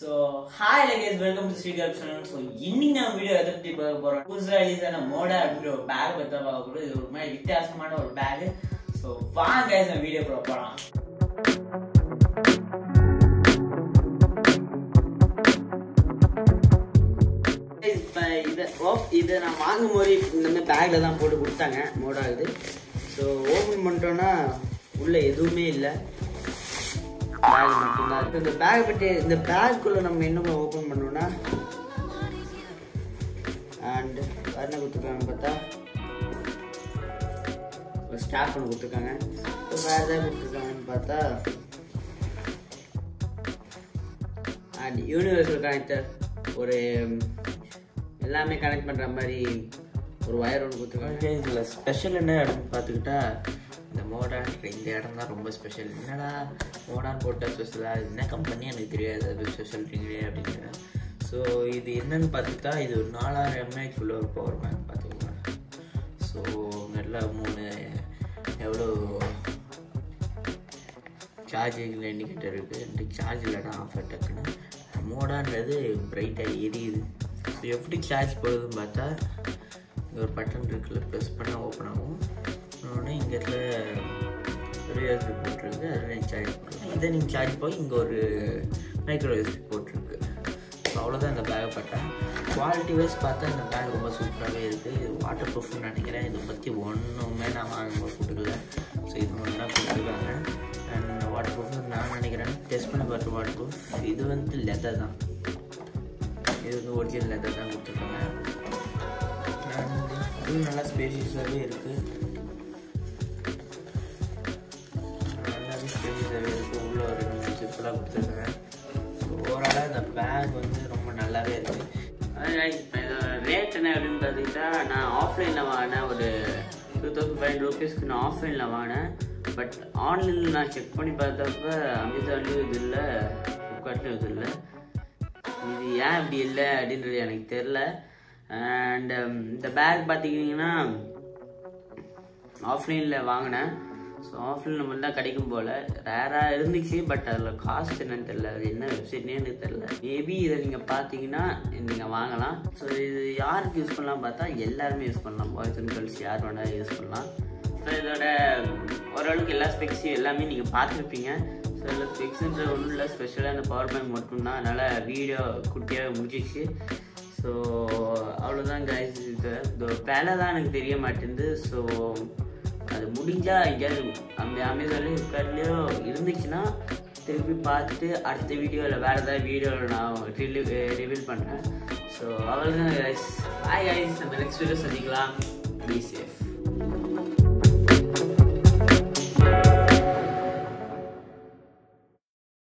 so hi Lakesh welcome to Sri gulf channel so இன்னைக்கு நம்ம video எதை பற்றி பார்க்க போகிறோம் புதுசாக ரிலீஸ் ஆன மோடா அப்படின்ற ஒரு பேக் பற்றி தான் பார்க்க போகிறோம் இது ஒரு மாதிரி வித்தியாசமான ஒரு பேக் ஸோ வாங்க guys, நம்ம வீடியோ போகலாம் இப்போ இதை ஓப் இதை நான் வாங்கும் போது இந்த மாதிரி பேக்கில் தான் போட்டு கொடுத்தாங்க மோடா இது ஸோ ஓப்பன் பண்ணிட்டோன்னா உள்ளே எதுவுமே இல்லை பேக் மட்டும்தான் இருக்கு இந்த பேக் பற்றி இந்த பேக்குள்ளே நம்ம என்ன ஓப்பன் பண்ணோம்னா அண்ட் வேறு என்ன கொடுத்துருக்காங்க பார்த்தா ஒரு ஸ்டாப் ஒன்று கொடுத்துருக்காங்க இப்போ வேறு எதாவது கொடுத்துருக்காங்கன்னு பார்த்தா அண்ட் யூனிவர்சல் கனெக்டர் ஒரு எல்லாமே கனெக்ட் பண்ணுற மாதிரி ஒரு ஒயர் ஒன்று கொடுத்துருக்காங்க இதில் ஸ்பெஷல் என்ன இடம்னு பார்த்துக்கிட்டா இந்த மோடான் இந்த இடம் தான் ரொம்ப ஸ்பெஷல் என்னடா மோடான் போட்டால் ஸ்பெஷலாக என்ன கம்பெனி எனக்கு தெரியாது அது ஸ்பெஷல்ட்டிங்களே அப்படிங்கிறேன் ஸோ இது என்னன்னு பார்த்துக்கிட்டா இது ஒரு நாலாயிரம் எம்ஏஹெச் உள்ள ஒரு பவர் பேங்க் பார்த்துக்கோங்க ஸோ நல்ல மூணு எவ்வளோ சார்ஜிங் இண்டிகேட்டர் இருக்குது இந்த சார்ஜ் இல்லைனா ஆஃப் டக்குன்னு மோடான்றது பிரைட்டாக எரியுது ஸோ எப்படி சார்ஜ் போடுதுன்னு பார்த்தா இங்கே ஒரு பட்டன் இருக்குல்ல ப்ரெஸ் பண்ணால் ஓப்பன் ஆகும் உடனே இங்கே இருக்கிற யூஎஸ்பி போட்டிருக்கு அதில் நீங்கள் சார்ஜ் பண்ணலாம் இதை நீங்கள் சார்ஜ் போய் இங்கே ஒரு மைக்ரோ யூஎஸ்பி போட்டிருக்கு ஸோ அவ்வளோதான் இந்த பேக்கை பட்டேன் குவாலிட்டி வைஸ் பார்த்தா இந்த பேக் ரொம்ப சூப்பராகவே இருக்குது இது வாட்டர் ப்ரூஃப்னு நினைக்கிறேன் இதை பற்றி ஒன்றுமே நான் வாங்கும்போது கொடுக்கல ஸோ இது ஒன்று தான் கொடுத்துருக்காங்க அண்ட் வாட்டர் ப்ரூஃப் நான் நினைக்கிறேன் டெஸ்ட் பண்ணி பார்த்து வாட்டர் ப்ரூஃப் இது வந்து லெதர் தான் இது வந்து ஒரிஜினல் லெதர் தான் கொடுத்துருக்காங்க அண்ட் இதுவும் நல்லா ஸ்பேஷியஸாகவே இருக்குது நல்லாவே ஸ்பேஷியஸாகவே இருக்குது உள்ள ஒரு ரெண்டு சிப்பிளாக கொடுத்துருக்காங்க ஓவராலாக இந்த பேக் வந்து ரொம்ப நல்லாவே இருக்குது இப்போ இதோட ரேட் என்ன அப்படின்னு பார்த்துக்கிட்டா நான் ஆஃப்லைனில் வாங்கினேன் ஒரு டூ தௌசண்ட் ஃபைவ் ஹண்ட்ரட் ருபீஸ்க்கு நான் ஆஃப்லைனில் வாங்கினேன் பட் ஆன்லைனில் நான் செக் பண்ணி பார்த்தப்ப அமேசான்லேயும் இது இல்லை ஃப்ளிப்கார்ட்லேயும் இது இல்லை இது ஏன் இப்படி இல்லை அப்படின்றது எனக்கு தெரில அண்ட் இந்த பேக் பார்த்தீங்கன்னா ஆஃப்லைனில் வாங்கினேன் ஸோ ஆஃப்லைனில் மட்டும் தான் கிடைக்கும் போல் ரேராக இருந்துச்சு பட் அதில் காஸ்ட் என்னன்னு தெரில அது என்ன வெப்சைட்னே எனக்கு தெரில மேபி இதை நீங்கள் பார்த்தீங்கன்னா நீங்கள் வாங்கலாம் ஸோ இது யாருக்கு யூஸ் பண்ணலாம் பார்த்தா எல்லாருமே யூஸ் பண்ணலாம் பாய்ஸ் அண்ட் கேர்ள்ஸ் யார் வேணாலும் யூஸ் பண்ணலாம் ஸோ இதோட ஓரளவுக்கு எல்லா ஸ்பெக்ஸையும் எல்லாமே நீங்கள் பார்த்துருப்பீங்க ஸோ இதில் ஸ்பெக்ஸுன்ற ஒன்றும் இல்லை ஸ்பெஷலாக இந்த பவர் பேங்க் மட்டும்தான் அதனால் வீடியோ குட்டியாக முடிஞ்சிச்சு ஸோ அவ்வளோதான் கைஸ் இது இந்த வேலை தான் எனக்கு தெரிய மாட்டேங்குது ஸோ அது முடிஞ்சால் எங்கேயாவது அந்த அமேசான்லேயும் ஃப்ளிப்கார்ட்லேயோ இருந்துச்சுன்னா திருப்பி பார்த்துட்டு அடுத்த வீடியோவில் வேறு ஏதாவது வீடியோவில் நான் ரிலீவ் ரிவீல் பண்ணுறேன் ஸோ அவ்வளோதான் கைஸ் பாய் கைஸ் நம்ம நெக்ஸ்ட் வீடியோ சந்திக்கலாம் பி சேஃப்